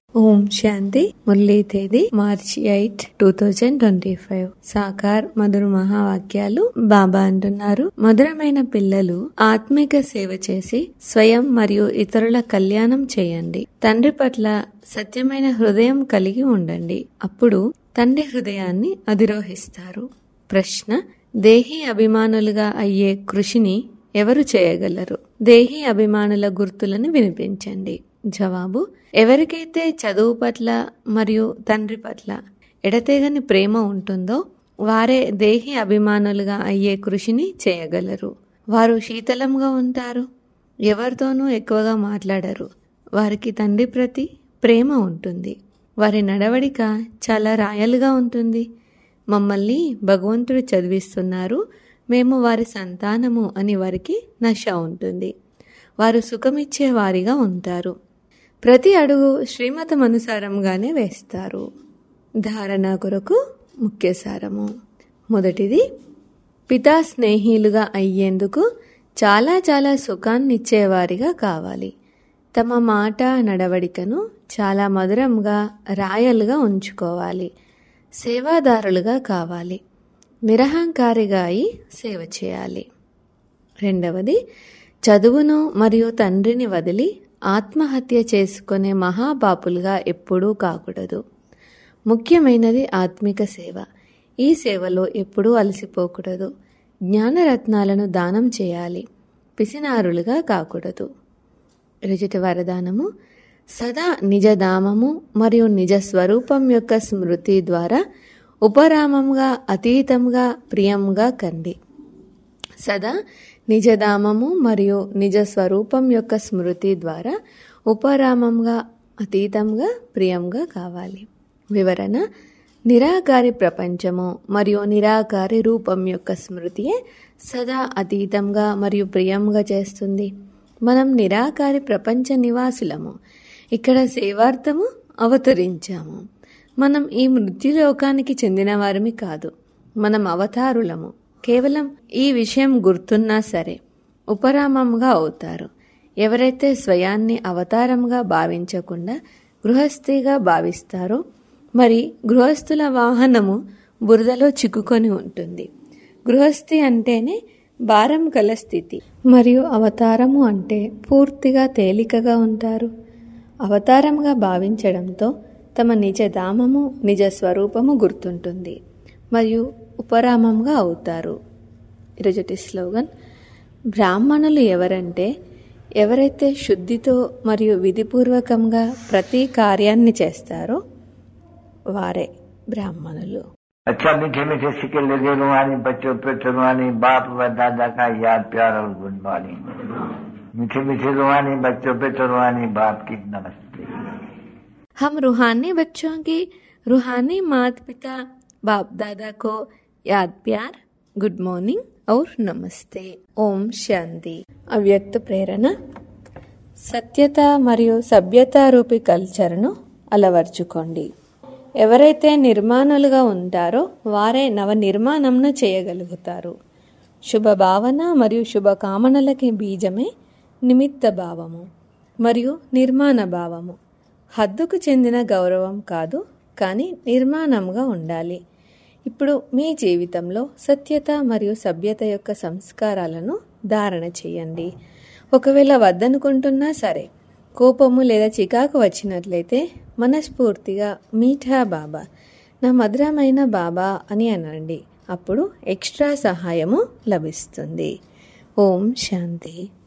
ఓం శాంతి మురళీ తేదీ March eight two thousand twenty five Sakar మధుర మహావాక్యాలు బాబా అంటున్నారు మధురమైన పిల్లలు ఆత్మిక సేవ చేసి స్వయం మరియు ఇతరుల కళ్యాణం చేయండి తండ్రి పట్ల సత్యమైన హృదయం కలిగి ఉండండి అప్పుడు తండ్రి హృదయాన్ని అధిరోహిస్తారు ప్రశ్న దేహీ అభిమానులుగా అయ్యే కృషిని ఎవరు చేయగలరు దేహీ అభిమానుల గుర్తులను వినిపించండి జవాబు ఎవరికైతే చదువు పట్ల మరియు తండ్రి పట్ల ఎడతెగని ప్రేమ ఉంటుందో వారే దేహి అభిమానులుగా అయ్యే కృషిని చేయగలరు వారు శీతలంగా ఉంటారు ఎవరితోనూ ఎక్కువగా మాట్లాడరు వారికి తండ్రి ప్రతి ప్రేమ ఉంటుంది వారి నడవడిక చాలా రాయలుగా ఉంటుంది మమ్మల్ని భగవంతుడు చదివిస్తున్నారు మేము వారి సంతానము అని వారికి నశ ఉంటుంది వారు సుఖమిచ్చే వారిగా ఉంటారు ప్రతి అడుగు శ్రీమతం అనుసారంగానే వేస్తారు ధారణ కొరకు ముఖ్య సారము మొదటిది పితా స్నేహిలుగా అయ్యేందుకు చాలా చాలా సుఖాన్నిచ్చేవారిగా కావాలి తమ మాట నడవడికను చాలా మధురంగా రాయలుగా ఉంచుకోవాలి సేవాదారులుగా కావాలి నిరహంకారిగా అయి సేవ చేయాలి రెండవది చదువును మరియు తండ్రిని వదిలి ఆత్మహత్య చేసుకునే మహాపాపులుగా ఎప్పుడూ కాకూడదు ముఖ్యమైనది ఆత్మిక సేవ ఈ సేవలో ఎప్పుడూ అలసిపోకూడదు జ్ఞానరత్నాలను దానం చేయాలి పిసినారులుగా కాకూడదు రుజుటి వరదానము సదా నిజధామము మరియు నిజ స్వరూపం యొక్క స్మృతి ద్వారా ఉపరామంగా అతీతంగా ప్రియంగా కండి సదా నిజధామము మరియు నిజ స్వరూపం యొక్క స్మృతి ద్వారా ఉపరామంగా అతీతంగా ప్రియంగా కావాలి వివరణ నిరాకారి ప్రపంచము మరియు నిరాకారి రూపం యొక్క స్మృతియే సదా అతీతంగా మరియు ప్రియంగా చేస్తుంది మనం నిరాకారి ప్రపంచ నివాసులము ఇక్కడ సేవార్థము అవతరించాము మనం ఈ మృత్యులోకానికి చెందిన వారిమి కాదు మనం అవతారులము కేవలం ఈ విషయం గుర్తున్నా సరే ఉపరామంగా అవుతారు ఎవరైతే స్వయాన్ని అవతారంగా భావించకుండా గృహస్థిగా భావిస్తారో మరి గృహస్థుల వాహనము బురదలో చిక్కుకొని ఉంటుంది గృహస్థి అంటేనే భారం కల స్థితి మరియు అవతారము అంటే పూర్తిగా తేలికగా ఉంటారు అవతారంగా భావించడంతో తమ నిజ ధామము నిజ స్వరూపము గుర్తుంటుంది మరియు ఉపరామంగా అవుతారు ఈరోజుటి స్లోగన్ బ్రాహ్మణులు ఎవరంటే ఎవరైతే శుద్ధితో మరియు విధిపూర్వకంగా ప్రతి కార్యాన్ని చేస్తారో వారే బ్రాహ్మణులు अच्छा मीठे मीठे सिक्के लगे रुहानी बच्चों पे रुहानी बाप व दादा का याद प्यार और गुड मॉर्निंग मीठे मीठे रुहानी बच्चों पे रुहानी बाप की नमस्ते हम रूहानी बच्चों की रूहानी माता पिता बाप दादा को याद प्यार गुड मॉर्निंग और నమస్తే ఓం శాంతి అవ్యక్త ప్రేరణ సత్యత మరియు సభ్యత రూపి కల్చర్ను అలవర్చుకోండి ఎవరైతే నిర్మాణులుగా ఉంటారో వారే నవ నిర్మాణంను చేయగలుగుతారు శుభ భావన మరియు శుభ కామనలకి బీజమే నిమిత్త భావము మరియు నిర్మాణ భావము హద్దుకు చెందిన గౌరవం కాదు కానీ నిర్మాణంగా ఉండాలి ఇప్పుడు మీ జీవితంలో సత్యత మరియు సభ్యత యొక్క సంస్కారాలను ధారణ చేయండి ఒకవేళ వద్దనుకుంటున్నా సరే కోపము లేదా చికాకు వచ్చినట్లయితే మనస్ఫూర్తిగా మీఠా బాబా నా మధురమైన బాబా అని అనండి అప్పుడు ఎక్స్ట్రా సహాయము లభిస్తుంది ఓం శాంతి